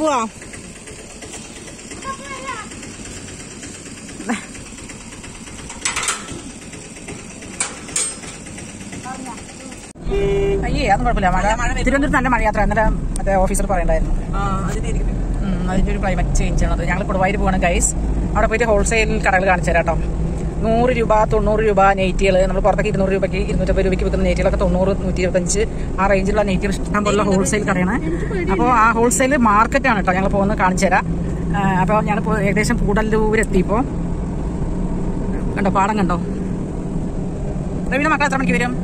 പോവാ അയ്യേ അതൊന്നും കുഴപ്പമില്ല മഴ തിരുവനന്തപുരത്ത് നല്ല മഴയാത്ര എന്നിട്ട് മറ്റേ ഓഫീസർ പറയണ്ടായിരുന്നു ഉം, അതിന്റെ ഒരു ക്ലൈമറ്റ് ചേഞ്ച് ആണ് ഞങ്ങൾ കൊടുവായൂർ പോവാണ് ഗൈസ് അവിടെ പോയിട്ട് ഹോൾസെയിൽ കടകൾ കാണിച്ചു തരാം കേട്ടോ നൂറ് രൂപ തൊണ്ണൂറ് രൂപ നെയ്റ്റികൾ നമ്മൾ പുറത്തേക്ക് ഇരുന്നൂറ് രൂപയ്ക്ക് ഇരുന്നൂറ്റമ്പത് രൂപയ്ക്ക് വിൽക്കുന്ന നെയ്റ്റികളൊക്കെ തൊണ്ണൂറ് നൂറ്റി ഇരുപത്തഞ്ച് ആ റേഞ്ചിലുള്ള നെയ്റ്റികൾ ഇഷ്ടം പോലുള്ള ഹോൾസെയിൽ കടയാണ് അപ്പോൾ ആ ഹോൾസെയിൽ മാർക്കറ്റാണ് കേട്ടോ ഞങ്ങൾ പോകുന്നത് കാണിച്ചു തരാം അപ്പോൾ ഞങ്ങൾ ഏകദേശം കൂടല്ലൂരെത്തിയപ്പോൾ കണ്ടോ പാടം കണ്ടോ റവീന മക്കൾ എത്ര മണിക്ക് വരും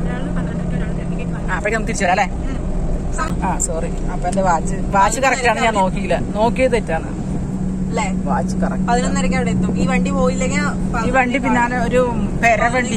ആ അപ്പോഴേക്കും നമുക്ക് തിരിച്ചു വരാം അല്ലേ ആ സോറി അപ്പൊ എന്റെ വാച്ച് വാച്ച് കറക്റ്റ് ആണ് ഞാൻ നോക്കിയില്ല നോക്കിയത് തെറ്റാണ് അല്ലേ വാച്ച് കറക്റ്റ് പതിനൊന്നരക്ക് അവിടെ എത്തും ഈ വണ്ടി പോയില്ലെങ്കിൽ ഈ വണ്ടി പിന്നാലെ ഒരു പെര വണ്ടി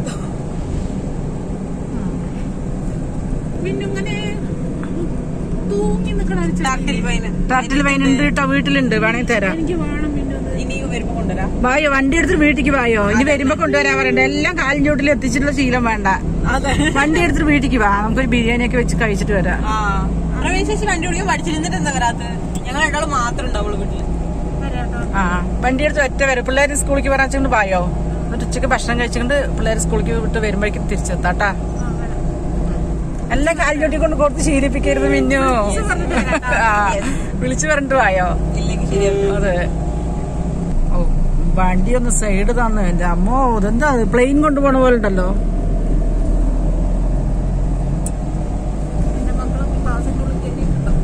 പിന്നിങ്ങനെ തൂങ്ങി നിക്കണ ഒരു ചെടി. ടർട്ടിൽ വൈൻ ഉണ്ട് കേട്ടോ വീട്ടിലുണ്ട് വേണമെങ്കിൽ തരാം എനിക്ക് വേണം പിന്നെ അത്. ഇനി വരുമ്പോ കൊണ്ടുവരാം വായോ വണ്ടി എടുത്തിട്ട് വീട്ടിലേക്ക് വായോ ഇനി വരുമ്പോ കൊണ്ടുവരാൻ പറയണ്ട എല്ലാം കാലിൻ ചോട്ടിൽ എത്തിച്ചിട്ടുള്ള ശീലം വേണ്ട അതെ വണ്ടി എടുത്തിട്ട് വീട്ടിലേക്ക് വാ നമുക്കൊരു ബിരിയാണി ഒക്കെ വെച്ച് കഴിച്ചിട്ട് വരാം ആ പ്രവീൺ ചേച്ചി വണ്ടി ഓടിക്കാൻ പഠിച്ചിരുന്നിട്ട് എന്താ വരാത്തത് ഞങ്ങൾ രണ്ടാളും മാത്രം ഉണ്ടാവുള്ളൂ വീട്ടില് വരാട്ടോ. ആ വണ്ടി എടുത്ത് ഒറ്റ വരും പിള്ളേർ സ്കൂളിലേക്ക് വരാൻ വെച്ചുകൊണ്ട് വായോ എന്നിട്ട് ഉച്ചക്ക് ഭക്ഷണം കഴിച്ചുകൊണ്ട് പിള്ളേർ സ്കൂളിലേക്ക് വിട്ട് വരുമ്പോഴേക്കും തിരിച്ചെത്താട്ടാ ആ, വരാം. എല്ലാം കാലിഞ്ഞൊട്ടി കൊണ്ട് കൊടുത്ത് ശീലിപ്പിക്കരുത് മിന്നു ആ, വിളിച്ചു പറഞ്ഞിട്ട് വായോ ഇല്ലെങ്കിൽ ശരിയാവും അതെ ഓ വണ്ടി ഒന്ന് സൈഡ് തന്നു എന്റെ അമ്മോ ഇതെന്താ പ്ലെയിൻ കൊണ്ടുപോണ പോലെ ഉണ്ടല്ലോ എന്റെ മക്കളൊക്കെ ക്ലാസ്സിന്റെ ഉള്ളിൽ കയറിയിട്ടുണ്ടാവും.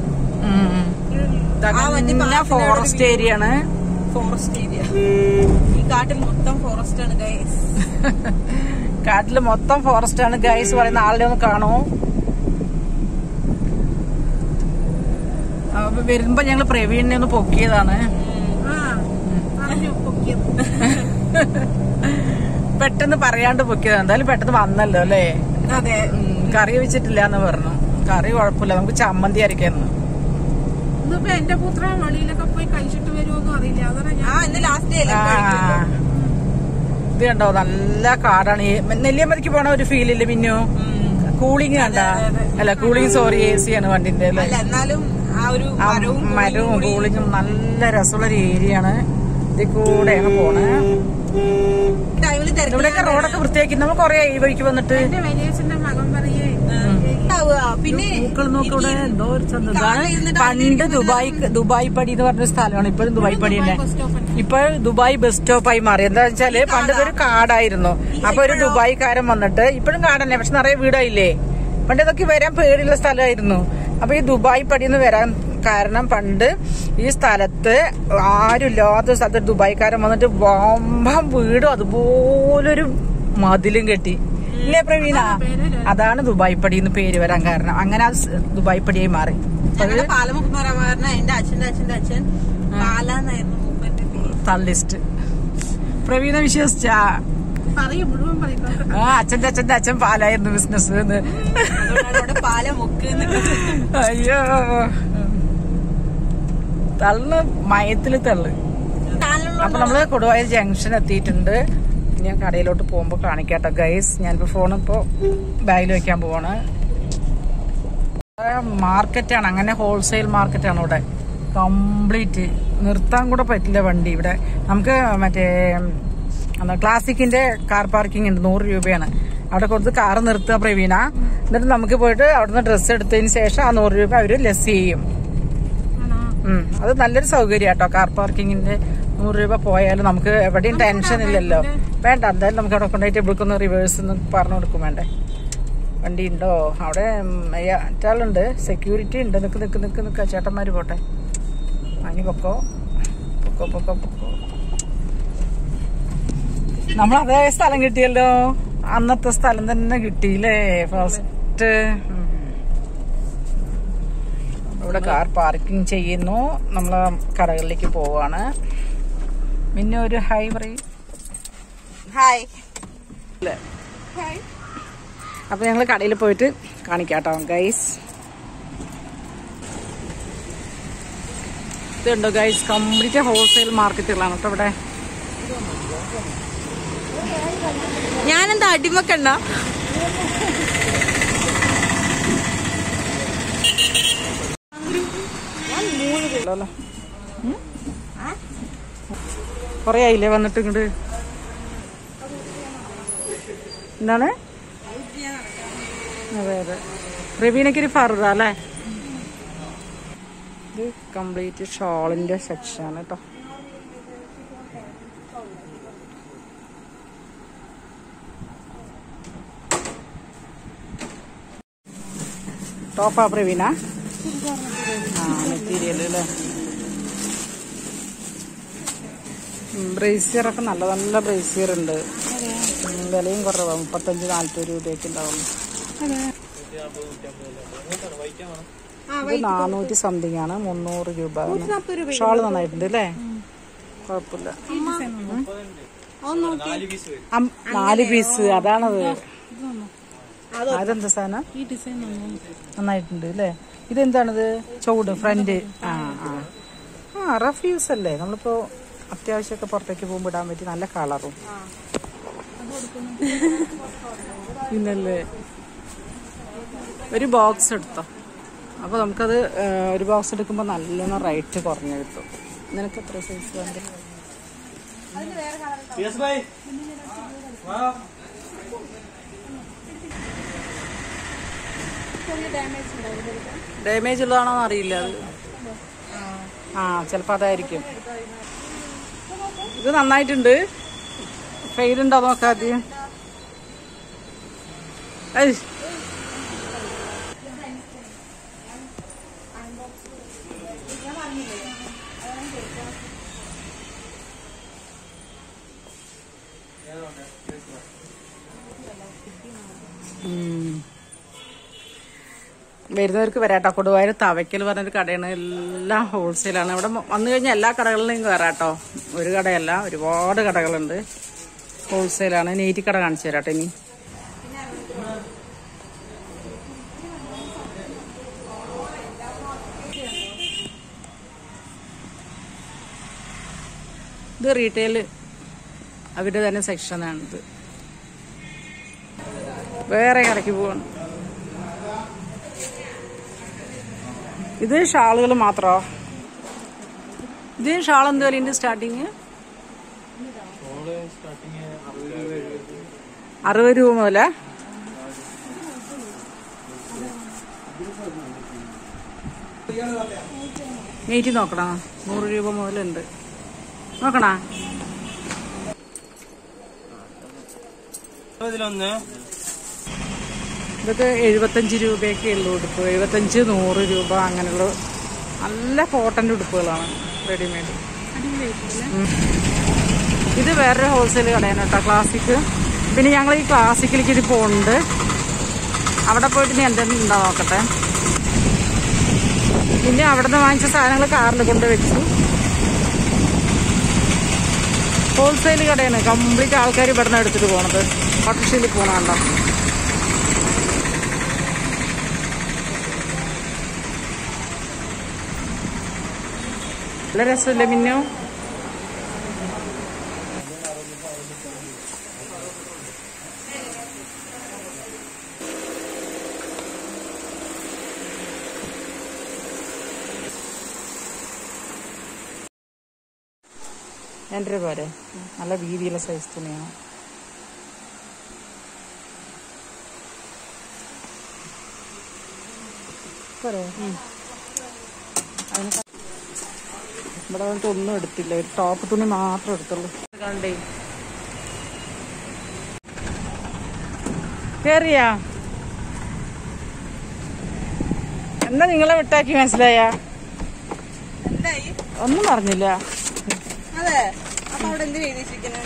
ആ വണ്ടി പാലത്തിന്റെ ഫോറസ്റ്റ് ഏരിയ ആണ് ഫോറസ്റ്റ് ഏരിയ ഈ കാട്ടിൽ മൊത്തം ഫോറസ്റ്റ് ആണ് ഗൈസ് കാട്ടില് മൊത്തം ഫോറസ്റ്റ് ആണ് ഗൈസ് പറയുന്ന ആളുടെ ഒന്ന് കാണോ അപ്പൊ വരുമ്പോ ഞങ്ങള് പ്രവീണിനെ ഒന്ന് പൊക്കിയതാണ് ആ, പറഞ്ഞു പൊക്കിയത്. പെട്ടെന്ന് പറയാണ്ട് പൊക്കിയതാണ് എന്തായാലും പെട്ടെന്ന് വന്നല്ലോ അല്ലേ അതെ ഉം, കറി വെച്ചിട്ടില്ല എന്ന് പറഞ്ഞു കറി കുഴപ്പമില്ല നമുക്ക് ചമ്മന്തി അരക്കായിരുന്നു ഇന്നിപ്പോ എന്റെ പുത്ര വെളിയിലൊക്കെ പോയി കഴിച്ചിട്ട് വരുമോന്നും അറിയില്ല അതാണ് ആ ഞാൻ ഇന്ന് ലാസ്റ്റ് ഡേ ആ. ഇത് കണ്ടോ നല്ല കാടാണ് ഈ നെല്ലിയമ്പതിക്ക് പോണ ഒരു ഫീൽ ഇല്ല പിന്നു കൂളിംഗ് കണ്ട അല്ല കൂളിംഗ് സോറി എ സി ആണ് വണ്ടിന്റെ അല്ലേ അല്ല എന്നാലും ആ ഒരു ആ മരവും മരവും കൂളിങ്ങും നല്ല രസമുള്ള ഒരു ഏരിയ ആണ് ഇതിൽ കൂടെയാണ് പോണേ ടൈമിൽ ഇവിടെയൊക്കെ റോഡൊക്കെ വൃത്തിയാക്കി നമ്മൾ കൊറേ ഈ വഴിക്ക് വന്നിട്ട് എന്റെ വലിയച്ഛന്റെ മകൻ പറയേ പിന്നെ പൂക്കൾ നോക്കൂടെ എന്തോ ഒരു ചന്ത കാറിൽ ഇരുന്നിട്ട് പണ്ട് ദുബായ് ദുബായ് പടി എന്ന് പറഞ്ഞ സ്ഥലമാണ് ഇപ്പോഴും ദുബായ് പടി തന്നെ ബസ് സ്റ്റോപ്പ് ഇപ്പൊ ദുബായ് ബസ് സ്റ്റോപ്പായി മാറി എന്താ വെച്ചാല് പണ്ട് ഇതൊരു കാടായിരുന്നു അപ്പൊ ഒരു ദുബായ്ക്കാരൻ വന്നിട്ട് ഇപ്പോഴും കാടന്നെ പക്ഷെ നിറയെ വീടായില്ലേ പണ്ട് ഇതൊക്കെ വരാൻ പേടിയുള്ള സ്ഥലമായിരുന്നു അപ്പൊ ഈ ദുബായ് പടിന്ന് വരാൻ കാരണം പണ്ട് ഈ സ്ഥലത്ത് ആരുമില്ലാത്ത സ്ഥലത്ത് ഒരു ദുബായ്ക്കാരൻ വന്നിട്ട് വമ്പം വീടും അതുപോലൊരു മതിലും കെട്ടി ഇല്ലേ പ്രവീണ അതാണ് ദുബായ് പടി എന്ന് പേര് വരാൻ കാരണം അങ്ങനെ അത് സ് ദുബായ് പടിയായി മാറി അപ്പൊ അത് ഞങ്ങളുടെ പാലമുക്ക് പറയാൻ പറഞ്ഞ എന്റെ അച്ഛന്റെ അച്ഛന്റെ അച്ഛൻ പാലാന്നായിരുന്നു മൂപ്പന്റെ പേര് തള്ളിസ്റ്റ് പ്രവീണ വിശ്വസിച്ചാ പറയും മുഴുവൻ പറയും ആ അച്ഛന്റെ അച്ഛന്റെ അച്ഛൻ പാലായിരുന്നു ബിസിനസ് അതുകൊണ്ടാണ് അവിടെ പാലമുക്ക് എന്ന് അയ്യോ തള്ളു മയത്തില് തള്ളു അപ്പൊ നമ്മള് കൊടുവായൂർ ജംഗ്ഷൻ എത്തിയിട്ടുണ്ട് ഞാൻ കടയിലോട്ട് പോകുമ്പോ കാണിക്കാട്ടോ ഗൈസ് ഞാനിപ്പോ ഫോൺ ഇപ്പോ ബാഗിൽ വെക്കാൻ പോവാണ് മാർക്കറ്റാണ് അങ്ങനെ ഹോൾസെയിൽ മാർക്കറ്റാണ് ഇവിടെ കംപ്ലീറ്റ് നിർത്താൻ കൂടെ പറ്റില്ല വണ്ടി ഇവിടെ നമുക്ക് മറ്റേ എന്താ ക്ലാസിക്കിന്റെ കാർ പാർക്കിംഗ് ഉണ്ട് നൂറ് രൂപയാണ് അവിടെ കൊടുത്ത് കാർ നിർത്തുക പ്രവീണ എന്നിട്ട് നമുക്ക് പോയിട്ട് അവിടുന്ന് ഡ്രസ്സ് എടുത്തതിന് ശേഷം ആ നൂറ് രൂപ അവര് ലെസ് ചെയ്യും ഉം. അത് നല്ലൊരു സൗകര്യം കേട്ടോ കാർ പാർക്കിങ്ങിന്റെ നൂറ് രൂപ പോയാലും നമുക്ക് എവിടെയും ടെൻഷൻ ഇല്ലല്ലോ വേണ്ട എന്തായാലും നമുക്ക് അവിടെ കൊണ്ടുപോയിട്ട് ഇവിടേക്കൊന്ന് റിവേഴ്സ് എന്ന് പറഞ്ഞു കൊടുക്കും വേണ്ടേ വണ്ടി ഉണ്ടോ അവിടെ മറ്റാളുണ്ട് സെക്യൂരിറ്റി ഉണ്ട് നിക്ക് നിക്ക് നിക്ക് നിക്ക ചേട്ടന്മാര് പോട്ടെ അനി പൊക്കോ പൊക്കോ പൊക്കോ പൊക്കോ നമ്മൾ അതേ സ്ഥലം കിട്ടിയല്ലോ അന്നത്തെ സ്ഥലം തന്നെ കിട്ടിയില്ലേ ഫസ്റ്റ് ഇവിടെ കാർ പാർക്കിംഗ് ചെയ്യുന്നു നമ്മൾ കടകളിലേക്ക് പോവാണ് പിന്നെ ഒരു ഹൈ പറയും ഹായ് അപ്പൊ ഞങ്ങൾ കടയിൽ പോയിട്ട് കാണിക്കാട്ടോ ഗൈസ് ഇതുണ്ടോ ഗൈസ് കംപ്ലീറ്റ് ഹോൾസെയിൽ മാർക്കറ്റുകളാണ് കേട്ടോ ഇവിടെ ഞാനെന്താ അടിമക്കണ്ട ഞാൻ മൂന്ന് അറിയില്ലല്ലോ അല്ലേ കൊറേ ആയില്ലേ വന്നിട്ട് ഇങ്ങോട്ട് എന്താണ് അതെ അതെ റബീനക്കിരി ഫറുദ അല്ലേ ഇത് കംപ്ലീറ്റ് ഷോളിന്റെ സെക്ഷൻ കേട്ടോ ടോപ്പാ പ്രവീണ ആ മെറ്റീരിയൽ അല്ലേ ബ്രേസിയറൊക്കെ നല്ല നല്ല ബ്രേസിയർ ഉണ്ട് ഉം, വിലയും കുറവാണ് മുപ്പത്തഞ്ച് നാല്പത് രൂപയൊക്കെ ഉണ്ടാവും ഇത് നാനൂറ്റി സംതിങ് ആണ് മുന്നൂറ് രൂപ ഷോള് നന്നായിട്ടുണ്ട് അല്ലേ കുഴപ്പമില്ല അം- നാല് പീസ് അതാണത് അതെന്താ സാധനം ഈ ഡിസൈൻ നന്നായിട്ടുണ്ട് അല്ലേ ഇതെന്താണിത് ചൂട് ഫ്രണ്ട് ആ ആ ആ റഫ് യൂസ് അല്ലേ നമ്മളിപ്പോ അത്യാവശ്യമൊക്കെ പുറത്തേക്ക് പോകുമ്പോൾ ഇടാൻ പറ്റി നല്ല കളറും പിന്നല്ലേ ഒരു ബോക്സ് എടുത്തോ അപ്പൊ നമുക്കത് ആ, ഒരു ബോക്സ് എടുക്കുമ്പോൾ നല്ലോണം റേറ്റ് കുറഞ്ഞു കിട്ടും നിനക്ക് എത്ര സൈസ് വേണ്ട ഡാമേജ് ഉള്ളതാണോ അറിയില്ല അത് ആ ചിലപ്പോ അതായിരിക്കും ഇത് നന്നായിട്ടുണ്ട് ഫെയിൽ ഉണ്ടോ നോക്കാം ആദ്യം ഏയ്. ഉം. വരുന്നവർക്ക് വരാട്ടോ കൊടുവായൂർ തവയ്ക്കൽ പറഞ്ഞൊരു കടയാണ് എല്ലാം ഹോൾസെയിലാണ് ഇവിടെ വന്നു കഴിഞ്ഞാൽ എല്ലാ കടകളിലും കയറാട്ടോ ഒരു കടയല്ല ഒരുപാട് കടകളുണ്ട് ഹോൾസെയിലാണ് നെയ്റ്റി കട കാണിച്ചു തരാട്ടോ ഇനി ഇത് റീറ്റെയിൽ അവരുടെ തന്നെ സെക്ഷനാണിത് വേറെ കടയ്ക്ക് പോവാണ് ഇത് ഷാളുകൾ മാത്രോ ഇത് ഷാൾ എന്ത് വിലയുണ്ട് സ്റ്റാർട്ടിങ് അറുപത് രൂപ മുതലേ നെയ്റ്റി നോക്കണോ നൂറ് രൂപ മുതലുണ്ട് നോക്കണോ ഇതിലൊന്ന് ഇതൊക്കെ എഴുപത്തഞ്ച് രൂപയൊക്കെ ഉള്ളൂ ഉടുപ്പ് എഴുപത്തഞ്ച് നൂറ് രൂപ അങ്ങനെയുള്ള നല്ല കോട്ടൻ്റെ ഉടുപ്പുകളാണ് റെഡിമെയ്ഡ് ഉം. ഇത് വേറൊരു ഹോൾസെയിൽ കടയാണ് കേട്ടോ ക്ലാസിക് പിന്നെ ഞങ്ങൾ ഈ ക്ലാസിക്കിലേക്ക് ഇത് പോകുന്നുണ്ട് അവിടെ പോയിട്ട് ഇനി എന്തെങ്കിലും ഉണ്ടോ നോക്കട്ടെ പിന്നെ അവിടെ നിന്ന് വാങ്ങിച്ച സാധനങ്ങൾ കാറിൽ കൊണ്ട് വെച്ചു ഹോൾസെയിൽ കടയാണ് കംപ്ലീറ്റ് ആൾക്കാർ ഇവിടെ നിന്ന് എടുത്തിട്ട് പോണത് ഓട്ടോറിക്ഷയിൽ പോകണുണ്ടോ നല്ല രസമില്ലേ മിന്നു എൻ്റെ പോരെ നല്ല വീതിയുള്ള സൈസ് തുണിയാണ് പോരെ അതിന് ഇവിടെ വന്നിട്ട് ഒന്നും എടുത്തില്ല ഒരു ടോപ്പ് തുണി മാത്രം എടുത്തുള്ളൂ കണ്ടേ കേറിയാ എന്താ നിങ്ങളെ വിട്ടാക്കി മനസ്സിലായ എന്തായി ഒന്നും പറഞ്ഞില്ല അതെ അപ്പൊ അവിടെ എന്ത് എഴുതിച്ചിരിക്കുന്നത്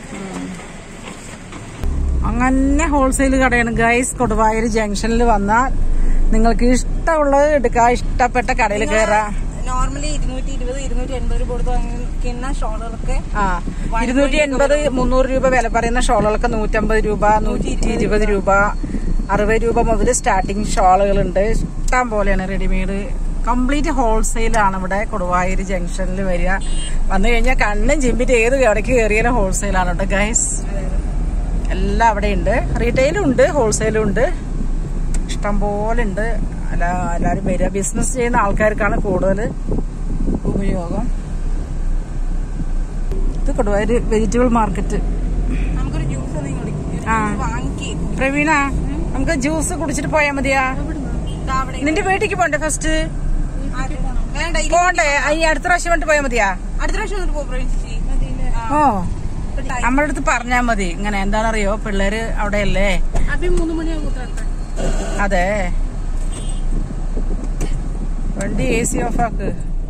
അങ്ങനെ ഹോൾസെയിൽ കടയാണ് ഗൈസ് കൊടുവായൂർ ജംഗ്ഷനിൽ വന്നാൽ നിങ്ങൾക്ക് ഇഷ്ടമുള്ളത് എടുക്കാം ഇഷ്ടപ്പെട്ട കടയിൽ കയറാം നോർമലി ഇരുന്നൂറ്റി ഇരുപത് ഇരുന്നൂറ്റി എൺപത് രൂപ കൊടുത്ത് വാങ്ങിക്കുന്ന ഷോളുകളൊക്കെ ആ ഇരുന്നൂറ്റി എൺപത് മുന്നൂറ് രൂപ വില പറയുന്ന ഷോളുകൾക്ക് നൂറ്റമ്പത് രൂപ നൂറ്റി ഇരുപത് രൂപ അറുപത് രൂപ മുതൽ സ്റ്റാർട്ടിങ് ഷോളുകളുണ്ട് ഇഷ്ടം പോലെയാണ് റെഡിമെയ്ഡ് കംപ്ലീറ്റ് ഹോൾസെയിലാണ് ഇവിടെ കൊടുവായൂർ ജംഗ്ഷനിൽ വരിക വന്നു കഴിഞ്ഞാൽ കണ്ണും ചിമ്പിട്ട് ഏത് കടയ്ക്ക് കയറിയാലും ഹോൾസെയിലാണ് കേട്ടോ ഗൈസ് എല്ലാം അവിടെ ഉണ്ട് റീറ്റെയിലും ഉണ്ട് ഹോൾസെയിലും ഉണ്ട് ഇഷ്ടം പോലെ ഉണ്ട് അല്ല എല്ലാവരും വരിക ബിസിനസ് ചെയ്യുന്ന ആൾക്കാർക്കാണ് കൂടുതൽ ഉപയോഗം ഇത് കൊടുവായൂര് വെജിറ്റബിൾ മാർക്കറ്റ് നമുക്കൊരു ജ്യൂസ് എന്തെങ്കിലും ആ. വാങ്ങിക്കേ പ്രവീണ നമുക്ക് ജ്യൂസ് കുടിച്ചിട്ട് പോയാ മതിയാ ഇതാ അവിടെ നിന്റെ വീട്ടിലേക്ക് പോണ്ടേ ഫസ്റ്റ് ആര്? വേണ്ട ഇനി പോണ്ടേ ഈ അടുത്ത പ്രാവശ്യം വേണ്ടി പോയാ മതിയാ അടുത്ത പ്രാവശ്യം വന്നിട്ട് പോ പ്രവീൺ ചേച്ചി ആ. ഓ ഇപ്പൊ time നമ്മുടെ അടുത്ത് പറഞ്ഞാ മതി ഇങ്ങനെ എന്താണെന്നറിയോ പിള്ളേര് അവിടെയല്ലേ അഭി മൂന്ന് മണിയാകും ഉത്തരട്ടെ അതെ വണ്ടി എ സി ഓഫ് ആക്ക്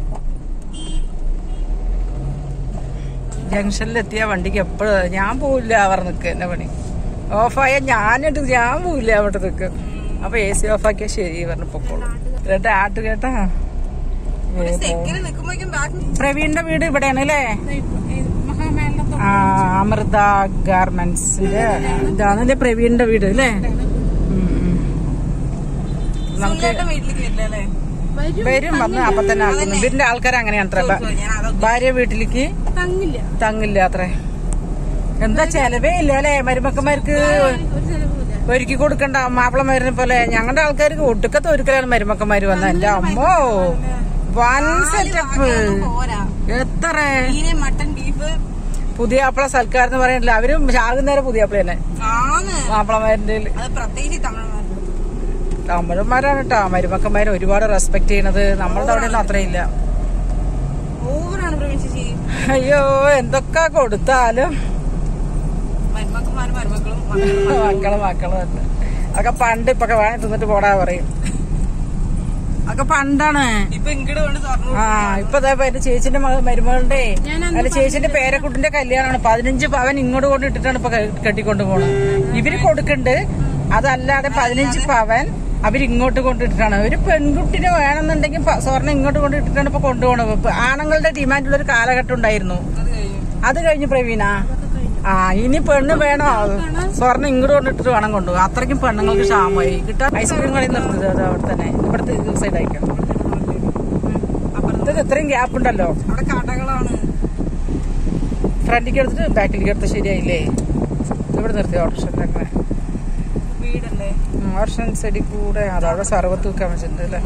ജംഗ്ഷനിലെത്തിയ വണ്ടിക്ക് എപ്പോഴും ഞാൻ പോവില്ല അവർ നിൽക്കുക എന്നെ പണി ഓഫായ ഞാനിട്ട് ഞാൻ പോവില്ല അവിടെ നിൽക്കും അപ്പൊ എ സി ഓഫ് ആക്കിയാ ശരി പറഞ്ഞു പൊക്കോളൂ രണ്ട് ആട്ട് കേട്ടാ ഒരു സെക്കൻഡ് നിക്കുമ്പോഴേക്കും ബാക്ക് പ്രവീണിന്റെ വീട് ഇവിടെയാണ് അല്ലേ മഹാമേളത്തെ ആ അമൃത ഗാർമെന്റ്സിന്റെ ഇതാണ് പ്രവീണിന്റെ വീട് അല്ലേ ഉം, ഉം. നമുക്ക് സുനിലേട്ടൻ വീട്ടിലേക്ക് വരില്ല അല്ലേ വരും വന്ന് അപ്പൊ തന്നെ ആക്കുന്നു ഇതിന്റെ ആൾക്കാർ അങ്ങനെയാണ് അത്ര sorry, ഞാൻ അതാ ഭാര്യ വീട്ടിലേക്ക് തങ്ങില്ല തങ്ങില്ല അത്രേ എന്താ ചെലവേ ഇല്ല അല്ലേ മരുമക്കന്മാർക്ക് ഒരു ചെലവുമില്ല ഒരുക്കി കൊടുക്കണ്ട മാപ്പിളമാരിനെ പോലെ ഞങ്ങളുടെ ആൾക്കാർക്ക് ഒടുക്കത്തെ ഒരുക്കലാണ് മരുമക്കന്മാര് വന്ന എന്റെ അമ്മോ വൻ സെറ്റപ്പ് ബാക്കിയൊന്നും പോരാ എത്ര മീന് മട്ടൻ ബീഫ് പുതിയ ആപ്പിള സൽക്കാരം എന്ന് പറയണില്ല അവരും ആകുന്നേരം പുതിയ ആപ്പിള തന്നെ ആണ് മാപ്പിളമാരിന്റെ അത് പ്രത്യേകിച്ച് തമിഴന്മാർ തമിഴന്മാരാണ് കേട്ടോ മരുമക്കന്മാരെ ഒരുപാട് റെസ്പെക്ട് ചെയ്യണത് നമ്മളുടെ അവിടെ ഒന്നും അത്രയില്ല ഓവറാണ് പ്രവീൺ ചേച്ചി അയ്യോ എന്തൊക്കെ കൊടുത്താലും മരുമക്കന്മാരും മരുമക്കളും മക്കള് മക്കള് തന്നെ അതൊക്കെ പണ്ട് ഇപ്പൊക്കെ വേണേ തിന്നിട്ട് പോടാ പറയും അതൊക്കെ പണ്ടാണ് ഇപ്പൊ ഇങ്ങോട്ട് കൊണ്ട് സ്വർണ്ണം ആ ഇപ്പൊ ദേ ഇപ്പൊ എന്റെ ചേച്ചിന്റെ മക- മരുമകളുടെ ഞാനന്ന് അല്ല ചേച്ചിന്റെ പേരക്കുട്ടിന്റെ കല്യാണമാണ് പതിനഞ്ച് പവൻ ഇങ്ങോട്ട് കൊണ്ട് ഇട്ടിട്ടാണ് ഇപ്പൊ കെ- കെട്ടിക്കൊണ്ട് പോണത് ഇവര് കൊടുക്കണ്ട് അതല്ലാതെ പതിനഞ്ച് പവൻ അവരിങ്ങോട്ട് കൊണ്ടിട്ടിട്ടാണ് ഒരു പെൺകുട്ടിനെ വേണമെന്നുണ്ടെങ്കിൽ പ- സ്വർണ്ണം ഇങ്ങോട്ട് കൊണ്ട് ഇട്ടിട്ടാണ് ഇപ്പൊ കൊണ്ടുപോകണത് ഇപ്പൊ ആണുങ്ങളുടെ ഡിമാൻഡുള്ള ഒരു കാലഘട്ടം ഉണ്ടായിരുന്നു അത് കഴിഞ്ഞു അത് കഴിഞ്ഞ് പ്രവീണ ആ ഇനി പെണ്ണ് വേണോ സ്വർണ്ണം ഇങ്ങോട്ട് കൊണ്ടിട്ടിട്ട് വേണം കൊണ്ടുപോകും അത്രയ്ക്കും പെണ്ണുങ്ങൾക്ക് ക്ഷാമമായി കിട്ടാൻ ഐസ്ക്രീം കളി നിർത്തത് അത് അവിടെ തന്നെ ഇവിടുത്തെ സൈഡ് അയക്കാം അപ്പുറത്ത് ഇത്രയും ഗ്യാപ്പ് ഉണ്ടല്ലോ അവിടെ കടകളാണ് ഫ്രണ്ടിലേക്ക് എടുത്തിട്ട് ബാക്കിലേക്ക് എടുത്ത് ശരിയായില്ലേ ഇവിടെ നിർത്തി ഓട്ടോറിക്ഷ അങ്ങനെ വീടല്ലേ ഓട്ടോറിക്ഷ സൈഡിൽ കൂടെ അതവിടെ സർവത്ത് വെക്കാൻ വെച്ചിട്ടുണ്ട് അല്ലേ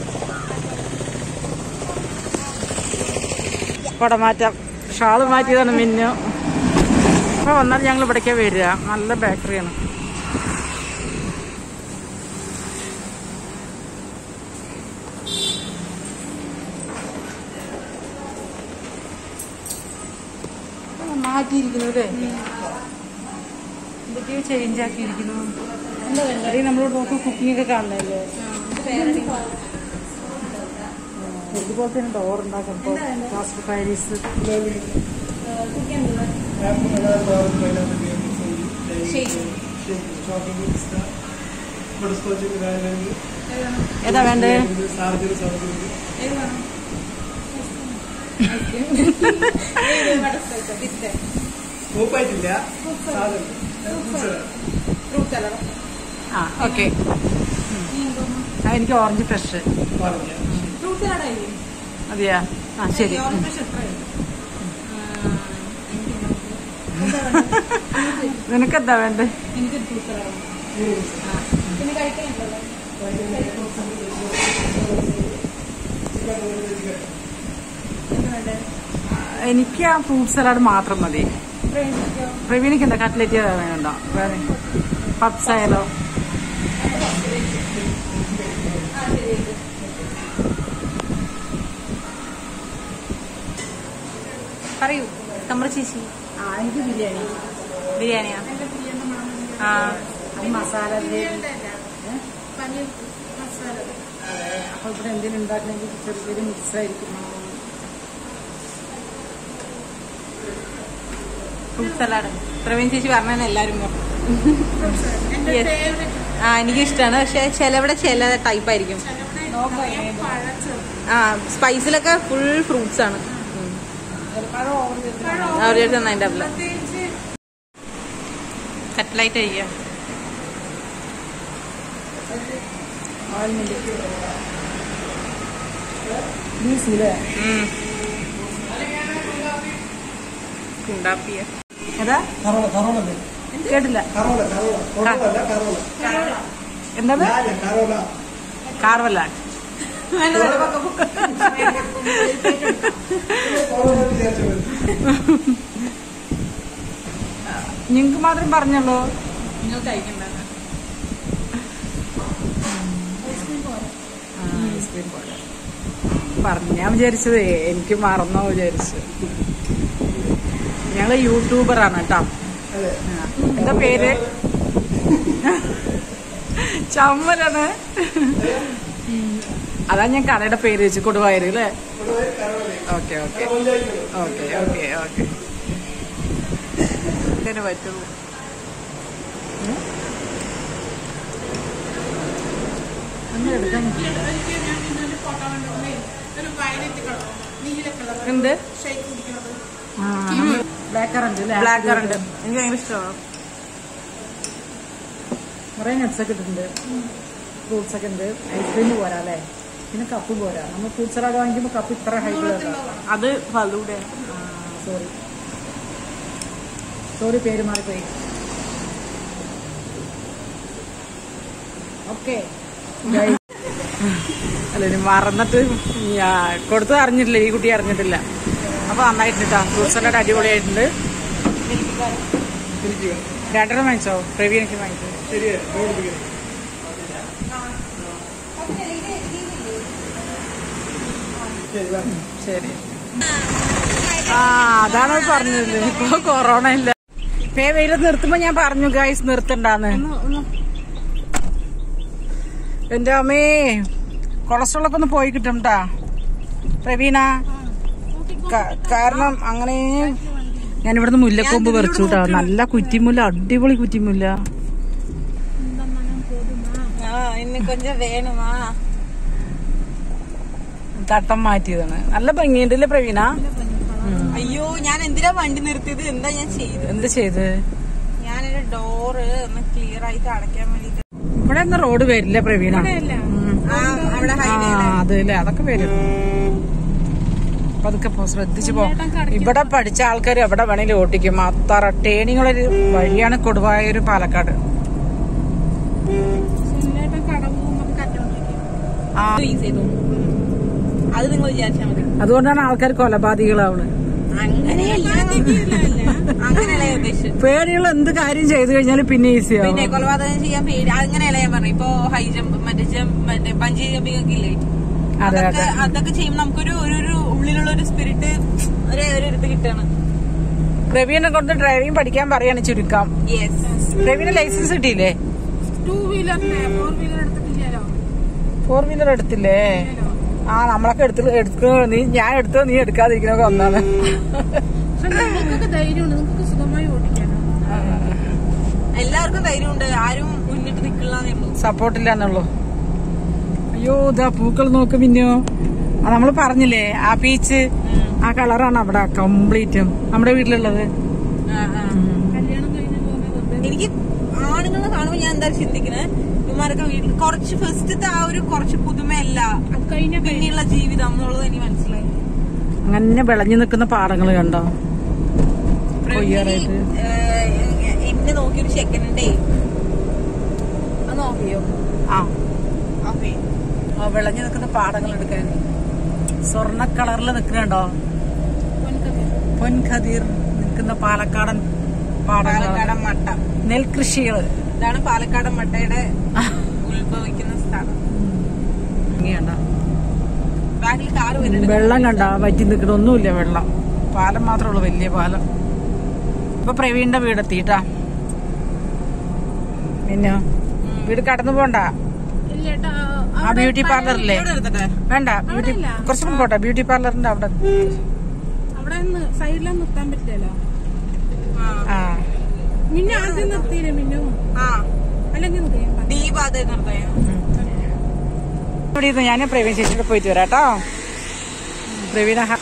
കുടമാറ്റം ഷാള് മാറ്റിയതാണ് മിന്നു അപ്പൊ വന്നാൽ ഞങ്ങൾ ഇവിടേക്കാ വരിക നല്ല ബേക്കറിയാണ് മാറ്റിയിരിക്കുന്നു അല്ലേ എന്തൊക്കെയോ ചേഞ്ച് ആക്കിയിരിക്കുന്നു എന്താ വേണ്ടത് നമ്മളോട് നോക്കും കുക്കിംഗ് ഒക്കെ കാണണല്ലേ ഇതുപോലെ തന്നെ ഡോർ ഉണ്ടാക്കുമ്പോൾ കാസ്റ്റ് പാരീസ് ഏതാ വേണ്ടേ മൂപ്പായിട്ടില്ല ആ ഓക്കെ എനിക്ക് ഓറഞ്ച് ഫ്രഷ് അതെയാ ആ ശരി ഉം. നിനക്കെന്താ വേണ്ടേ എനിക്ക് ആ ഫ്രൂട്ട് സലാഡ് മാത്രം മതി പ്രവീണിക്ക് എന്താ കട്ട്ലറ്റ് വേണ്ടോ വേറെ പപ്സ് ആയാലോ പറയൂ നമ്മുടെ ചേച്ചി ആ എനിക്ക് ബിരിയാണി ബിരിയാണിയാ ആ അത് മസാല പനീർ മസാല അപ്പൊ ഇവിടെ എന്തെങ്കിലും ഉണ്ടാക്കണമെങ്കിൽ ചെറിയൊരു മിക്സ് ആയിരിക്കും ഫ്രൂട്ട് സലാഡ് പ്രവീൺ ചേച്ചി പറഞ്ഞാൽ എല്ലാരും പറഞ്ഞു എന്റെ Yes. ഫേവറേറ്റ് ആ എനിക്ക് ഇഷ്ടമാണ് പക്ഷെ ചിലവിടെ ചില ടൈപ്പ് ആയിരിക്കും പഴച്ചത് ആ സ്പൈസിലൊക്കെ ഫുൾ ഫ്രൂട്ട്സ് ആണ് അവർ നന്നായി ഉണ്ടാവില്ല പ്രത്യേകിച്ച് കട്ട്ലൈറ്റ് കഴിക്കുക ബീസില്ലേ ഉണ്ടാപ്പിയ ഏതാ കറോള കറോള കേട്ടില്ല കറോള കറോള കൊറോള കറോള എന്താണ് ഞാന് കറോള കാർവല്ല നിങ്ങൾക്ക് മാത്രം പറഞ്ഞല്ലോ നിങ്ങൾ കഴിക്കണ്ട ഐസ്ക്രീം പോലെ പറഞ്ഞു ഞാൻ വിചാരിച്ചത് എനിക്ക് മറന്നോ വിചാരിച്ചു ഞങ്ങള് യൂട്യൂബറാണ് കേട്ടോ അതെ ആ. എന്താ പേര് ചമ്മലാണ് അതാ ഞാൻ കടയുടെ പേര് വെച്ച് കൊടുവായൂര് അല്ലേ കൊടുവായൂർ കരവലേ okay okay panchayat okay okay okay ഇതിന് പറ്റുള്ളൂ അങ്ങനെ എടുക്കാൻ ഒരിക്കൽ ഞാൻ ഇന്നൊരു ഫോട്ടോ കണ്ടോണ്ടേ ഒരു വയലറ്റ് കളർ നീല കളർ എന്ത് ഷേക്ക് കുടിക്കുന്നത് ബ്ലാക്ക് കറണ്ട് ബ്ലാക്ക് കറണ്ട് എനിക്ക് ഭയങ്കര ഇഷ്ടമാണ് കുറെ നട്ട്സ് ഒക്കെ ഇട്ടിട്ടുണ്ട് ഫ്രൂട്ട്സ് ഒക്കെ ഉണ്ട് ഐസ്ക്രീം പോരാ അല്ലേ പിന്നെ കപ്പ് പോരാ നമ്മൾ ഫ്രൂട്ട്സ് ഒക്കെ വാങ്ങിക്കുമ്പോൾ കപ്പ് ഇത്ര ഹൈറ്റ് അത് ഫലൂടെ സോറി സോറി പേര് മാറിപ്പോയി ഓക്കെ അല്ല ഇനി മറന്നിട്ട് ഞാ- കൊടുത്തത് അറിഞ്ഞിട്ടില്ല ഈ കുട്ടി അറിഞ്ഞിട്ടില്ല അപ്പൊ നന്നായിട്ടുണ്ട് ഫ്രൂട്ട്സ് എല്ലാം അടിപൊളിയായിട്ടുണ്ട് രണ്ടെണ്ണം വാങ്ങിച്ചോ പ്രവീൺ എനിക്ക് വാങ്ങിച്ചോ ശരിയാ ഓടിപ്പിക്കുന്നത് ശരി വാ. ശരി ആ അതാണ് പറഞ്ഞത് ഇപ്പൊ കൊറോണ ഇല്ല പേ വെയിലത്ത് നിർത്തുമ്പോ ഞാൻ പറഞ്ഞു ഗൈസ് നിർത്തണ്ടാന്ന് എന്റെ അമ്മേ കൊളസ്ട്രോൾ ഒക്കെ ഒന്ന് പോയി കിട്ടുംട്ടാ പ്രവീണ ക- കാരണം അങ്ങനെ ഞാൻ ഇവിടുന്ന് മുല്ലക്കൊമ്പ് പറിച്ചു കേട്ടോ നല്ല കുറ്റിമുല്ല അടിപൊളി കുറ്റിമുല്ല ആ ഇന്ന് കൊഞ്ചം വേണമാ തട്ടം മാറ്റിയതാണ് നല്ല ഭംഗിയുണ്ടല്ലേ പ്രവീണ അയ്യോ ഞാൻ എന്തിനാ വണ്ടി നിർത്തിയത് എന്താ ഞാൻ ചെയ്തത് എന്ത് ചെയ്ത് ഞാനൊരു ഡോറ് ഒന്ന് ക്ലിയർ ആയിട്ട് അടയ്ക്കാൻ വേണ്ടിട്ട് ഇവിടെ ഒന്നും റോഡ് വരില്ല പ്രവീണ ഉം. ആ അവിടെ ആ ഹൈവേ അത് അല്ലേ അതൊക്കെ വരും അപ്പൊ അതൊക്കെ പോ- ശ്രദ്ധിച്ചു പോ ഇവിടെ പഠിച്ച ആൾക്കാർ എവിടെ വേണേലും ഓട്ടിക്കും അത്ര ടേണിങ്ങളൊരു വഴിയാണ് കൊടുവായൂർ പാലക്കാട് സുനിലേട്ടൻ കടവും നമുക്ക് കറ്റോണ്ടിരിക്കും ആ യൂസ് ചെയ്തു അത് നിങ്ങൾ വിചാരിച്ചാൽ മതി അതുകൊണ്ടാണ് ആൾക്കാർ കൊലപാതകികളാവണ് അങ്ങനെയല്ല അങ്ങനെയല്ല ഞാൻ ഉദ്ദേശിച്ചത് പേടിയുള്ള എന്ത് കാര്യം ചെയ്തു കഴിഞ്ഞാൽ പിന്നെ ഈസിയാവും പിന്നെ കൊലപാതകം ചെയ്യാൻ പേടി അങ്ങനെയല്ല ഞാൻ പറഞ്ഞു ഇപ്പൊ ഹൈ ജമ്പ് മറ്റേ ജമ്പ് മറ്റേ ബഞ്ചി ജമ്പിംഗ് ഒക്കെ ഇല്ലേ അതെ അതൊക്കെ അതെ അതൊക്കെ ചെയ്യുമ്പോൾ നമുക്കൊരു ഒരു ഒരു ഉള്ളിലുള്ള ഒരു സ്പിരിറ്റ് ഒരു ഒരു ഇത് കിട്ടാണ് പ്രവീണെ കൊണ്ട് ഡ്രൈവിംഗ് പഠിക്കാൻ പറയാണ് ചുരുക്കം യെസ് പ്രവീണ് ലൈസൻസ് കിട്ടിയില്ലേ ടൂ വീലറിന്റെ ഫോർ വീലർ എടുത്തിട്ടില്ലല്ലോ ഫോർ വീലർ എടുത്തില്ലേ ആ നമ്മളൊക്കെ എടുത്ത് എടുക്ക നീ ഞാൻ എടുത്തോ നീ എടുക്കാതിരിക്കുന്നൊക്കെ ഒന്നാണ് പക്ഷെ നിങ്ങൾക്കൊക്കെ ധൈര്യമുണ്ട് നിങ്ങൾക്ക് സുഖമായി ഓടിക്കാനോ എല്ലാവർക്കും ധൈര്യമുണ്ട് ആരും മുന്നിട്ട് നിൽക്കില്ലെന്നേ ഉള്ളൂ സപ്പോർട്ടില്ല എന്നുള്ളൂ അയ്യോ ഇതാ പൂക്കൾ നോക്ക് പിന്നെയോ ആ നമ്മള് പറഞ്ഞില്ലേ ആ പീച്ച് ആ കളറാണ് അവിടെ കംപ്ലീറ്റും നമ്മുടെ വീട്ടിലുള്ളത് കല്യാണം കഴിഞ്ഞ് പോകുന്നത് എനിക്ക് ആണുങ്ങളെ കാണുമ്പോൾ ഞാൻ എന്താ ചിന്തിക്കുന്നത് ഇവന്മാരൊക്കെ വീട്ടിൽ കുറച്ച് ഫസ്റ്റത്തെ ആ ഒരു കുറച്ച് പുതുമയല്ല അത് കഴിഞ്ഞ പിന്നെയുള്ള ജീവിതം എന്നുള്ളത് എനിക്ക് മനസ്സിലായി അങ്ങനെ വിളഞ്ഞു നിൽക്കുന്ന പാടങ്ങൾ കണ്ടോ കൊയ്യാറായിട്ട്. ഏഹ്, എന്നെ നോക്കിയൊരു ചെക്കനുണ്ടേ അത് നോക്കിയോ ആ ഓക്കെ ആ വിളഞ്ഞു നിൽക്കുന്ന പാടങ്ങൾ എടുക്കാൻ സ്വർണ്ണ കളറിൽ നിൽക്കുന്നുണ്ടോ പൊൻഖദീർ നിൽക്കുന്ന പാലക്കാടൻ പാടങ്ങൾ പാലക്കാടൻ മട്ട നെൽകൃഷികൾ ഇതാണ് പാലക്കാടൻ മട്ടയുടെ ഉത്ഭവിക്കുന്ന സ്ഥലം ഇങ്ങനെയുണ്ടോ ബാക്കിൽ കാറ് വരുന്നുണ്ട് വെള്ളം കണ്ട വറ്റി നിൽക്കണ ഒന്നുമില്ല വെള്ളം പാലം മാത്രമേ ഉള്ളൂ വലിയ പാലം ഇപ്പൊ പ്രവീണിന്റെ വീടെത്തിട്ടാ പിന്നെ വീട് കടന്നു പോണ്ട ഇല്ലേട്ടാ ആ ബ്യൂട്ടി പാർലറില്ലേ ഇവിടെ എടുത്തട്ടെ വേണ്ട ബ്യൂട്ടി അവിടെയില്ല. കുറച്ചും കൂടെ പോട്ടെ ബ്യൂട്ടി പാർലറിന്റെ അവിടെ അവിടെ സൈഡിലൊന്നും നിർത്താൻ പറ്റില്ലല്ലോ ആ. ആ മിന്നു ആദ്യം നിർത്തിയില്ലേ മിന്നു ആ അല്ലെങ്കിൽ നിർത്തിയാ മതി. ദീപ അത് നിർത്തേ ഇവിടെ ഇരുന്ന് ഞാൻ പ്രവീൺ ചേച്ചിയുടെ പോയിട്ട് വരാം കേട്ടോ പ്രവീണ ഹ-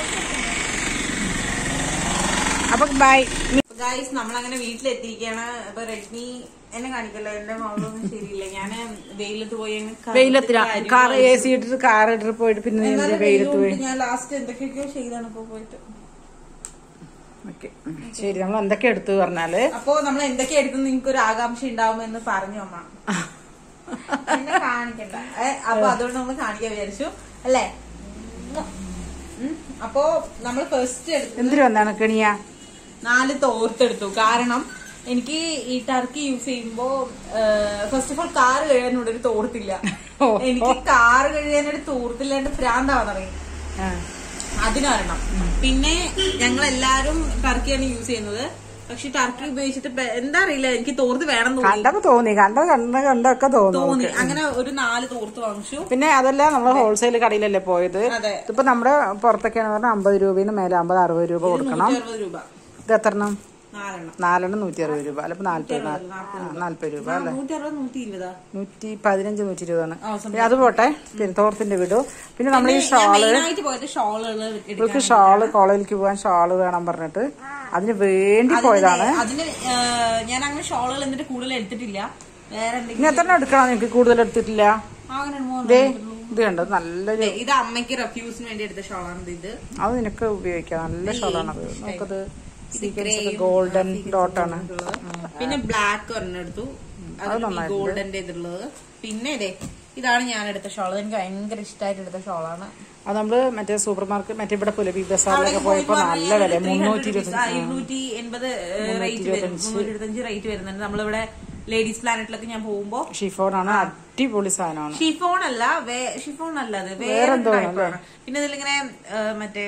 അപ്പൊ ബൈ ഗായ്സ് നമ്മളങ്ങനെ വീട്ടിലെത്തിയിരിക്കുകയാണ് അപ്പൊ രജനി എന്നെ കാണിക്കല്ലോ എന്റെ മകളൊന്നും ശരിയില്ല ഞാൻ വെയിലത്ത് പോയി അങ്ങ് കറുത്തിട്ട് വെയിലത്തില അരിഞ്ഞ് കാർ എ സി ഇട്ടിട്ട് കാർ ഇട്ടിട്ട് പോയിട്ട് പിന്നെ എന്നാലും എന്തിനാ വെയിലത്ത് പോയി വെയിലുണ്ട്. ഞാൻ ലാസ്റ്റ് എന്തൊക്കെയൊക്കെയോ ചെയ്താണ് ഇപ്പൊ പോയിട്ട് ഓക്കെ ശരി നമ്മൾ എന്തൊക്കെ എടുത്തു പറഞ്ഞാല് അപ്പൊ നമ്മൾ എന്തൊക്കെ എടുത്തു നിങ്ങൾക്ക് ഒരു ആകാംക്ഷ ഉണ്ടാവുമെന്ന് പറഞ്ഞു അമ്മ എന്നെ കാണിക്കണ്ട ഏ, അപ്പൊ അതുകൊണ്ട് നമ്മൾ കാണിക്കാൻ വിചാരിച്ചു അല്ലേ ഉം. അപ്പൊ നമ്മൾ ഫസ്റ്റ് എടുത്തു എന്തിനു വന്നാണ് കെണിയ നാല് തോർത്തെടുത്തു കാരണം എനിക്ക് ഈ ടർക്കി യൂസ് ചെയ്യുമ്പോ ഫസ്റ്റ് ഓഫ് ഓൾ കാർ കഴുകാനോട് ഒരു തോർത്തില്ല ഓ. എനിക്ക് കാർ കഴുകാനൊരു തോർത്തില്ലാണ്ട് ഭ്രാന്താവാന്നറിയും ആ. അതിനൊരെണ്ണം പിന്നെ ഞങ്ങൾ എല്ലാരും ടർക്കിയാണ് യൂസ് ചെയ്യുന്നത് പക്ഷെ ടർക്കി ഉപയോഗിച്ചിട്ട് ഇപ്പൊ എന്താ അറിയില്ല എനിക്ക് തോർത്ത് വേണം തോന്നി കണ്ടപ്പോ തോന്നി കണ്ട കണ്ട കണ്ടൊക്കെ തോന്നി തോന്നി അങ്ങനെ ഒരു നാല് തോർത്ത് വാങ്ങിച്ചു പിന്നെ അതല്ല നമ്മൾ ഹോൾസെയിൽ കടയിലല്ലേ പോയത് അതെ. ഇതിപ്പോ നമ്മുടെ പുറത്തൊക്കെയാന്ന് പറഞ്ഞാൽ അമ്പത് രൂപയിൽ മേലെ അമ്പത് അറുപത് രൂപ കൊടുക്കണം നൂറ്റി അറുപത് രൂപ ഇത് എത്ര എണ്ണം നാലെണ്ണം നാലെണ്ണം നൂറ്റി അറുപത് രൂപ അല്ല നാല്പത് നാല്പത് രൂപ അല്ലെ നൂറ്റി അറുപത് നൂറ്റി ഇരുപതാ നൂറ്റി പതിനഞ്ച് നൂറ്റി ഇരുപതാണ് ആ, പിന്നെ അത് പോട്ടെ പിന്നെ തോർത്തിന്റെ വിടു പിന്നെ നമ്മൾ ഈ ഞാൻ ഷാള് മെയിനായിട്ട് പോയത് ഷോളുകൾ ഇവൾക്ക് ഷാള് കോളേജിലേക്ക് പോകാൻ ഷാള് വേണം പറഞ്ഞിട്ട് അതിന് വേണ്ടി പോയതാണ് അതിന് ആ, ഞാൻ അങ്ങനെ ഷോളുകൾ എന്നിട്ട് കൂടുതൽ എടുത്തിട്ടില്ല വേറെ ഇനി എന്തെങ്കിലും എത്ര എണ്ണം എടുക്കണം നിനക്ക് കൂടുതൽ എടുത്തിട്ടില്ല അങ്ങനെ മൂന്ന് ദേ ഇത് കണ്ടോ നല്ലൊരു ദേ, ഇത് അമ്മയ്ക്ക് റെഫ്യൂസിന് വേണ്ടി എടുത്ത ഷോളാണ് ഇത് അത് നിനക്ക് ഉപയോഗിക്കാം നല്ല ഷാളാണത് നമുക്കത് ഇത് സീക്വൻസ് grey യും, ഗോൾഡൻ sequins ഡോട്ടാണ് ഉള്ളത്. പിന്നെ ബ്ലാക്ക് ഒരെണ്ണം എടുത്തു ഗോൾഡന്റെ ഇതുള്ളത് പിന്നെ ഇതേ ഇതാണ് ഞാൻ എടുത്ത ഷോൾ എനിക്ക് ഭയങ്കര ഇഷ്ടമായിട്ട് എടുത്ത ഷോളാണ് അത് നമ്മള് മറ്റേ സൂപ്പർ മാർക്കറ്റ് മറ്റേ ഇവിടെ പുലബി ബസാറിലൊക്കെ പോയപ്പോ നല്ല വില മുന്നൂറ്റി ഇരുപത്തി ഇരുന്നൂറ്റി എൺപത് റേറ്റ് വരും മുന്നൂറ്റി ഇരുപത്തഞ്ച് റേറ്റ് വരുന്നുണ്ട് നമ്മളിവിടെ ലേഡീസ് പ്ലാനറ്റിലൊക്കെ ഞാൻ പോകുമ്പോ ഷിഫോണാണ് അടിപൊളി സാധനമാണ് ഷിഫോൺ അല്ല വേ- ഷിഫോൺ അല്ല അത് വേറെ വേറെന്തോ ടൈപ്പാണ് പിന്നെ ഇതിലിങ്ങനെ ആ, മറ്റേ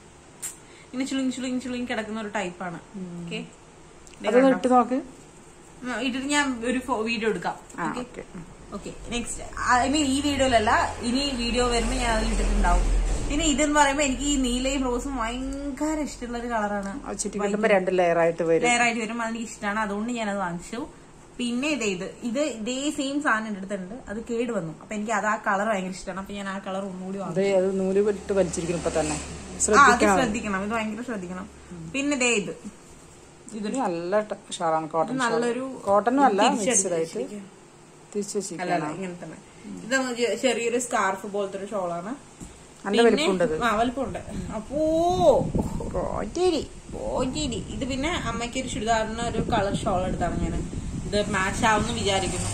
ഇങ്ങനെ ചുളിങ് ചുളിങ് ചുളിങ് കിടക്കുന്ന ഒരു ടൈപ്പാണ് ഓക്കെ അതൊന്ന് ഇട്ട് നോക്ക് ഇട്ടിട്ട് ഞാൻ ഒരു വീഡിയോ എടുക്കാം ആ okay okay next I mean ഈ വീഡിയോയിലല്ല ഇനി വീഡിയോ വരുമ്പോ ഞാൻ അതിൽ ഇട്ടിട്ടുണ്ടാവും പിന്നെ ഇതെന്ന് പറയുമ്പോ എനിക്ക് ഈ നീലയും റോസും ഭയങ്കര ഇഷ്ടമുള്ള ഒരു കളറാണ് ചുറ്റി കിട്ടുമ്പോ രണ്ട് ലെയർ ആയിട്ട് വരും ലെയർ ആയിട്ട് വരും അതെനിക്ക് ഇഷ്ടമാണ് അതുകൊണ്ട് ഞാൻ അത് വാങ്ങിച്ചു പിന്നെ ഇതേ ഇത് ഇത് ഇതേ സെയിം സാധനം എൻ്റെ അടുത്തുണ്ട് അത് കേട് വന്നു അപ്പൊ എനിക്ക് അത് ആ കളർ ഭയങ്കര ഇഷ്ടമാണ് അപ്പൊ ഞാൻ ആ കളർ ഒന്നുകൂടി വാങ്ങി അതെ അത് നൂല് ഇട്ട് വലിച്ചിരിക്കുന്നു ഇപ്പൊ തന്നെ ആ അത് ശ്രദ്ധിക്കണം ശ്രദ്ധിക്കണം ഇത് ഭയങ്കര ശ്രദ്ധിക്കണം പിന്നെ ദേ ഇത് ഇത് നല്ല ട- ഷാളാണ് കോട്ടൺ നല്ലൊരു കോട്ടനും അല്ല തിരിച്ചടി മിക്സ്ഡ് ആയിട്ട് ശരിക്കും. തിരിച്ചു അല്ല അല്ല വെച്ചിരിക്കണം ഇങ്ങനെ തന്നെ ഇത് നമുക്ക് ചെറിയൊരു സ്കാർഫ് പോലത്തെ ഒരു ഷോളാണ് നല്ല വലിപ്പമുണ്ടത് ആ വലിപ്പമുണ്ട് അപ്പോ കോറ്റേരി പോറ്റിരി ഇത് പിന്നെ അമ്മയ്ക്ക് ഒരു ചുരിദാറിന് ഒരു കളർ ഷോൾ എടുത്താണ് ഞാൻ ഇത് മാച്ച് ആവുമെന്ന് വിചാരിക്കുന്നു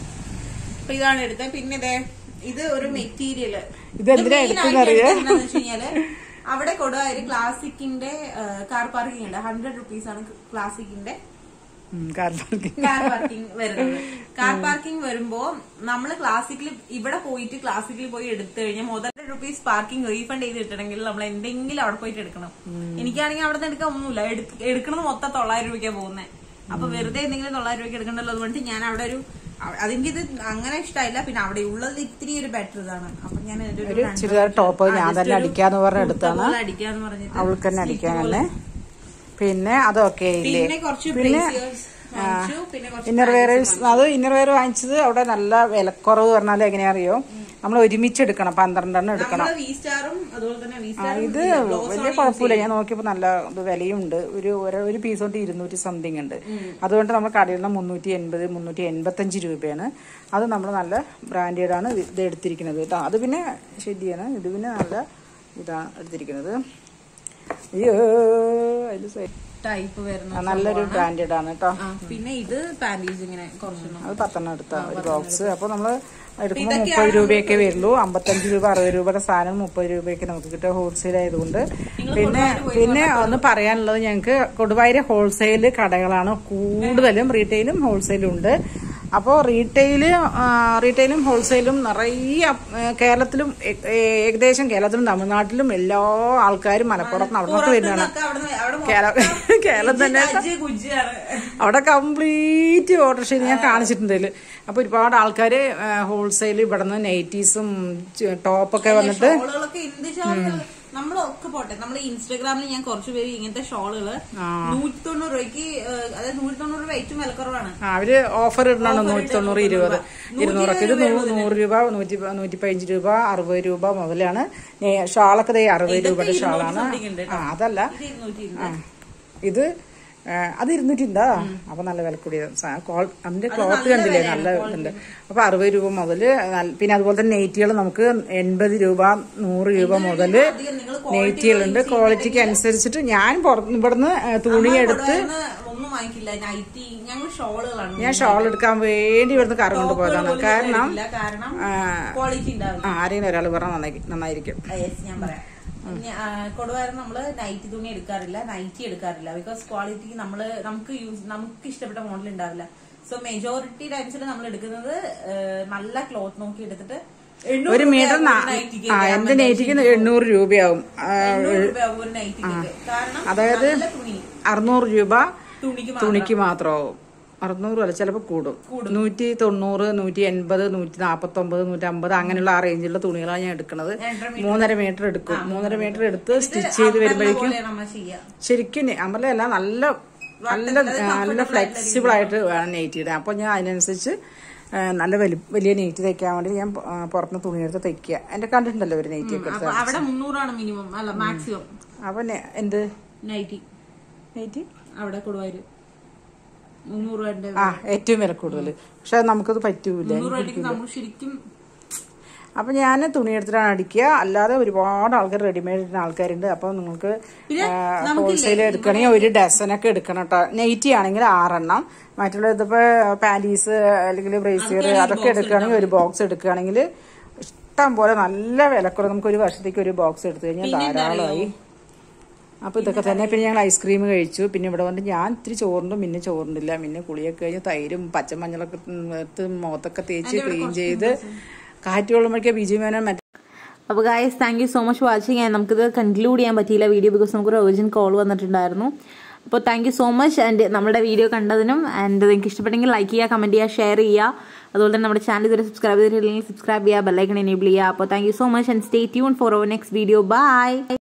അപ്പൊ ഇതാണ് എടുത്തത് പിന്നെ ഇതേ ഇത് ഒരു മെറ്റീരിയല് ഇത് എന്തിനാ എടുക്കുന്നറിയോ? വെച്ചാല് അവിടെ കൊടുവായൂര് ക്ലാസിക്കിന്റെ കാർ പാർക്കിംഗ് ഉണ്ട് ഹൺഡ്രഡ് റുപ്പീസ് ആണ് ക്ലാസിക്കിന്റെ കാരണം കാർ പാർക്കിംഗ് വരുന്നത് കാർ പാർക്കിംഗ് വരുമ്പോ നമ്മള് ക്ലാസിക്കൽ ഇവിടെ പോയിട്ട് ക്ലാസിക്കൽ പോയി എടുത്തു കഴിഞ്ഞാൽ മുതൽ റുപ്പീസ് പാർക്കിംഗ് റീഫണ്ട് ചെയ്ത് കിട്ടണമെങ്കിൽ നമ്മൾ എന്തെങ്കിലും അവിടെ പോയിട്ട് എടുക്കണം എനിക്കാണെങ്കിൽ അവിടെ നിന്ന് എടുക്കാൻ ഒന്നുമില്ല എടുക്ക- എടുക്കണത് മൊത്തം തൊള്ളായിരം രൂപയ്ക്കാണ് പോകുന്നത് അപ്പൊ വെറുതെ എന്തെങ്കിലും തൊള്ളായിരം രൂപയ്ക്ക് എടുക്കണ്ടല്ലോ അതുകൊണ്ട് ഞാൻ അവിടെ ഒരു അവ- അതെനിക്കിത് അങ്ങനെ ഇഷ്ടമായില്ല പിന്നെ അവിടെ ഉള്ളത് ഇത്തിരി ഒരു ബെറ്റർ ഇതാണ് അപ്പൊ ഞാൻ ഒരു ഒരു ചുരിദാർ ടോപ്പ് ഞാൻ തന്നെ അടിക്കാന്ന് പറഞ്ഞ എടുത്താണ് അടിക്കാന്ന് പറഞ്ഞിട്ട് അവൾക്ക് തന്നെ അടിക്കാൻ തന്നെ പിന്നെ അതൊക്കെ ഇല്ലേ പിന്നെ കുറച്ച് പിന്നെ ബ്ലേസിയേഴ്സ് വാങ്ങിച്ചു പിന്നെ കുറച്ച് ഇന്നർ വെയറേഴ്സ് അത് ഇന്നർ വെയർ വാങ്ങിച്ചത് അവിടെ നല്ല വിലക്കുറവ് പറഞ്ഞാൽ എങ്ങനെയാ അറിയോ നമ്മൾ ഒരുമിച്ച് എടുക്കണം പന്ത്രണ്ടെണ്ണം എടുക്കണം നമ്മള് വി സ്റ്റാറും അതുപോലെ തന്നെ വി ആ, സ്റ്റാറും ഇത് വലിയ കുഴപ്പമില്ല ഞാൻ നോക്കിയപ്പോ നല്ല ഇത് വിലയുണ്ട് ഒരു ഒരു- ഒരു പീസ് തൊട്ട് ഇരുന്നൂറ്റി സംതിങ് ഉണ്ട് അതുകൊണ്ട് നമ്മൾ കടയിൽ നിന്ന് മുന്നൂറ്റി എൺപത് മുന്നൂറ്റി എൺപത്തഞ്ച് രൂപയാണ് അത് നമ്മൾ നല്ല ബ്രാൻഡഡ് ആണ് ഇത് എടുത്തിരിക്കുന്നത് കേട്ടോ അത് പിന്നെ ശരിയാണ് ഇത് പിന്നെ നല്ല ഇതാണ് എടുത്തിരിക്കുന്നത് അയ്യോ അതില് സൈ- ടൈപ്പ് വരുന്ന ആ, നല്ലൊരു ബ്രാൻഡഡ് ആണ് കേട്ടോ ആ, പിന്നെ ഇത് പാൻറ്റീസ് ഇങ്ങനെ കുറച്ചെണ്ണം അത് പത്തെണ്ണം എടുത്ത ഒരു ബോക്സ് അപ്പൊ നമ്മള് എടുക്കുമ്പോൾ മുപ്പത് രൂപയൊക്കെ വരുള്ളൂ അമ്പത്തഞ്ച് രൂപ അറുപത് രൂപയുടെ സാധനം മുപ്പത് രൂപയൊക്കെ നമുക്ക് കിട്ടുക ഹോൾസെയിൽ ആയതുകൊണ്ട് പിന്നെ പിന്നെ ഒന്ന് പറയാനുള്ളത് ഞങ്ങൾക്ക് കൊടുവായൂർ ഹോൾസെയിൽ കടകളാണ് കൂടുതലും റീറ്റെയിലും ഹോൾസെയിലും ഉണ്ട് അപ്പോൾ റീറ്റെയില് റീറ്റെയിലും ഹോൾസെയിലും നിറയെ അപ്- ഏ, കേരളത്തിലും ഏ- ഏ- ഏകദേശം കേരളത്തിലും തമിഴ്നാട്ടിലും എല്ലാ ആൾക്കാരും മലപ്പുറത്ത് നിന്ന് അവിടെ നിന്നൊക്കെ വരുന്നതാണ് പുറത്തുനിന്നൊക്കെ അവിടുന്ന് അവിടെ കേരളം കേരളം തന്നെ ഗജ്ജ് ഗുജ്ജിയാണ് അവിടെ കംപ്ലീറ്റ് ഓർഡർ ചെയ്ത് ഞാൻ കാണിച്ചിട്ടുണ്ട് ഇതില് അപ്പൊ ഒരുപാട് ആൾക്കാര് ഹോൾസെയിൽ ഇവിടെ നിന്ന് നൈറ്റീസും ടോപ്പൊക്കെ വന്നിട്ട് ഷോളുകളൊക്കെ എന്ത് ഷോളുകൾ നമ്മളൊക്കെ പോട്ടെ നമ്മള് ഇൻസ്റ്റാഗ്രാമിൽ ഞാൻ കുറച്ച് പേര് ഇങ്ങനത്തെ ഷോളുകള് നൂറ്റി തൊണ്ണൂറ് രൂപയ്ക്ക് ഏഹ്, അതായത് നൂറ്റി തൊണ്ണൂറ് രൂപ ഏറ്റവും വിലക്കുറവാണ് ആ, അവര് ഓഫർ ഇടണോ നൂറ്റി തൊണ്ണൂറ് ഇരുപത് ഇരുന്നൂറൊക്കെ ഇത് നൂ- നൂറ് രൂപ നൂറ്റി നൂറ്റി പതിനഞ്ച് രൂപ അറുപത് രൂപ മുതലാണ് നേ- ഷാളൊക്കെ ദേ അറുപത് രൂപയുടെ ഷാളാണ് something ഉണ്ട് ആ അതല്ല ഇത് ഇരുന്നൂറ്റി ആ ഇത് ആ, അത് ഇരുന്നൂറ്റി ഉണ്ടാ അപ്പൊ നല്ല വില കൂടിയ അതിന്റെ ക്ലോത്ത് കണ്ടില്ലേ നല്ല ഇതുണ്ട് അപ്പൊ അറുപത് രൂപ മുതല് നല്ല- പിന്നെ അതുപോലെ തന്നെ നെയ്റ്റികൾ നമുക്ക് എൺപത് രൂപ നൂറ് രൂപ മുതല് നിങ്ങൾ നെയ്റ്റികളുണ്ട് ക്വാളിറ്റിക്ക് അനുസരിച്ചിട്ട് ഞാൻ പുറത്ത് ഇവിടുന്ന് തുണി എടുത്ത് ഒന്നും ഒന്നും വാങ്ങിക്കില്ല നൈറ്റി ഞങ്ങൾ ഷോളുകളാണ് ഞാൻ ഷോൾ എടുക്കാൻ വേണ്ടി ഇവിടുന്ന് കാർ കൊണ്ട് പോയതാണ് കാരണം കാരണം ആ, ക്വാളിറ്റി ഉണ്ടാവില്ല ആ, ആരെങ്കിലും ഒരാൾ പറഞ്ഞാൽ നന്നായി നന്നായിരിക്കും യെസ് ഞാൻ പറയാം കൊടുവാരം നമ്മള് നൈറ്റി തുണി എടുക്കാറില്ല നൈറ്റി എടുക്കാറില്ല ബിക്കോസ് ക്വാളിറ്റി നമ്മള് നമുക്ക് യൂസ് നമുക്ക് ഇഷ്ടപ്പെട്ട മോഡൽ ഉണ്ടാവില്ല സോ മെജോറിറ്റി ടൈംസിൽ നമ്മൾ എടുക്കുന്നത് ആ, നല്ല ക്ലോത്ത് നോക്കി എടുത്തിട്ട് എണ്ണൂറ് ഒരു മീറ്റർ രൂപയാവും നാ- ഒരു നൈറ്റിക്ക്. ആ എന്റെ നെയ്റ്റിക്ക് എണ്ണൂറ് രൂപയാവും ആ, എണ്ണൂറ് രൂപയാവും ഒരു നൈറ്റിക്ക് കാരണം അതായത് നല്ല തുണി അറുന്നൂറ് രൂപ തുണിക്ക് തുണിക്ക് മാത്രമാവും അറുന്നൂറ് അല്ല ചിലപ്പോൾ കൂടും നൂറ്റി തൊണ്ണൂറ് നൂറ്റി എൺപത് നൂറ്റി നാപ്പത്തി ഒമ്പത് നൂറ്റി അമ്പത് അങ്ങനെയുള്ള ആ റേഞ്ചിലുള്ള തുണികളാണ് ഞാൻ എടുക്കുന്നത് മൂന്നര മീറ്റർ എടുക്കും മൂന്നര മീറ്റർ എടുത്ത് സ്റ്റിച്ച് ചെയ്ത് വരുമ്പോഴേക്കും പോലെയാണ് നമ്മൾ ചെയ്യുക ശരിക്കും അമലല്ല നല്ല നല്ല നല്ല ഫ്ലെക്സിബിൾ ആയിട്ട് വേണം നെയ്റ്റ് ഇടാൻ അപ്പോൾ ഞാൻ അതിനനുസരിച്ച് ആ, നല്ല വലി വലിയ നെയ്റ്റ് തയ്ക്കാൻ വേണ്ടി ഞാൻ ആ, പുറത്തുനിന്ന് തുണിയെടുത്ത് തയ്ക്കുക എന്റെ കണ്ടിട്ടുണ്ടല്ലോ ഒരു നെയ്റ്റ് ഒക്കെ എടുത്ത് അപ്പൊ അവിടെ മുന്നൂറാണ് മിനിമം അല്ല മാക്സിമം അപ്പൊ നെ- എന്ത് നൈറ്റി നെയ്റ്റ് അവിടെ കൊടുവാര് മുന്നൂറ് രൂപയുടെ ആ ഏറ്റവും വില കൂടുതൽ പക്ഷെ നമുക്കത് പറ്റൂല മുന്നൂറ് രൂപയ്ക്ക് നമ്മൾ ശരിക്കും അപ്പൊ ഞാൻ തുണി എടുത്തിട്ടാണ് അടിക്കുക അല്ലാതെ ഒരുപാട് ആൾക്കാർ റെഡിമെയ്ഡ് ഇടുന്ന ആൾക്കാരുണ്ട് അപ്പൊ നിങ്ങൾക്ക് ഹോൾസെയിൽ എടുക്കണമെങ്കിൽ ഒരു ഡസനൊക്കെ എടുക്കണം കേട്ടോ നെയ്റ്റി ആണെങ്കിൽ ആറെണ്ണം മറ്റുള്ള ഇതിപ്പോ പാൻറ്റീസ് അല്ലെങ്കിൽ ബ്രേസിയർ അതൊക്കെ എടുക്കുകയാണെങ്കിൽ ഒരു ബോക്സ് എടുക്കുകയാണെങ്കിൽ ഇഷ്ടം പോലെ നല്ല വിലക്കുറവ് നമുക്ക് ഒരു വർഷത്തേക്ക് ഒരു ബോക്സ് എടുത്തു കഴിഞ്ഞാൽ ധാരാളമായി അപ്പൊ ഇതൊക്കെ തന്നെ പിന്നെ ഞങ്ങൾ ഐസ്ക്രീം കഴിച്ചു പിന്നെ ഇവിടെ വന്നിട്ട് ഞാൻ ഇത്തിരി ചോറുണ്ട് പിന്നെ ചോറുണ്ടില്ല പിന്നെ കുളിയൊക്കെ കഴിഞ്ഞ് തൈരും പച്ചമഞ്ഞളൊക്കെ എടുത്ത് മുഖത്തൊക്കെ തേച്ച് ക്ലീൻ ചെയ്ത് കാറ്റ് കൊള്ളുമ്പോഴേക്കും ബിജു മേനോൻ മറ്റേ അപ്പോൾ guys thank you so much watching and നമുക്കിത് കൺക്ലൂഡ് ചെയ്യാൻ പറ്റിയില്ല വീഡിയോ ബിക്കോസ് നമുക്കൊരു അർജന്റ് കോൾ വന്നിട്ടുണ്ടായിരുന്നു അപ്പോൾ thank you so much and നമ്മുടെ വീഡിയോ കണ്ടതിനും ആൻഡ് നിങ്ങൾക്ക് ഇഷ്ടപ്പെട്ടെങ്കിൽ ലൈക്ക് ചെയ്യുക കമൻറ്റ് ചെയ്യുക ഷെയർ ചെയ്യുക അതുപോലെ തന്നെ നമ്മുടെ ചാനൽ ഇതുവരെ സബ്സ്ക്രൈബ് ചെയ്തിട്ടില്ലെങ്കിൽ സബ്സ്ക്രൈബ് ചെയ്യുക ബെല്ലൈക്കൺ എനേബിൾ ചെയ്യുക അപ്പോൾ thank you so much and stay tune for our next video by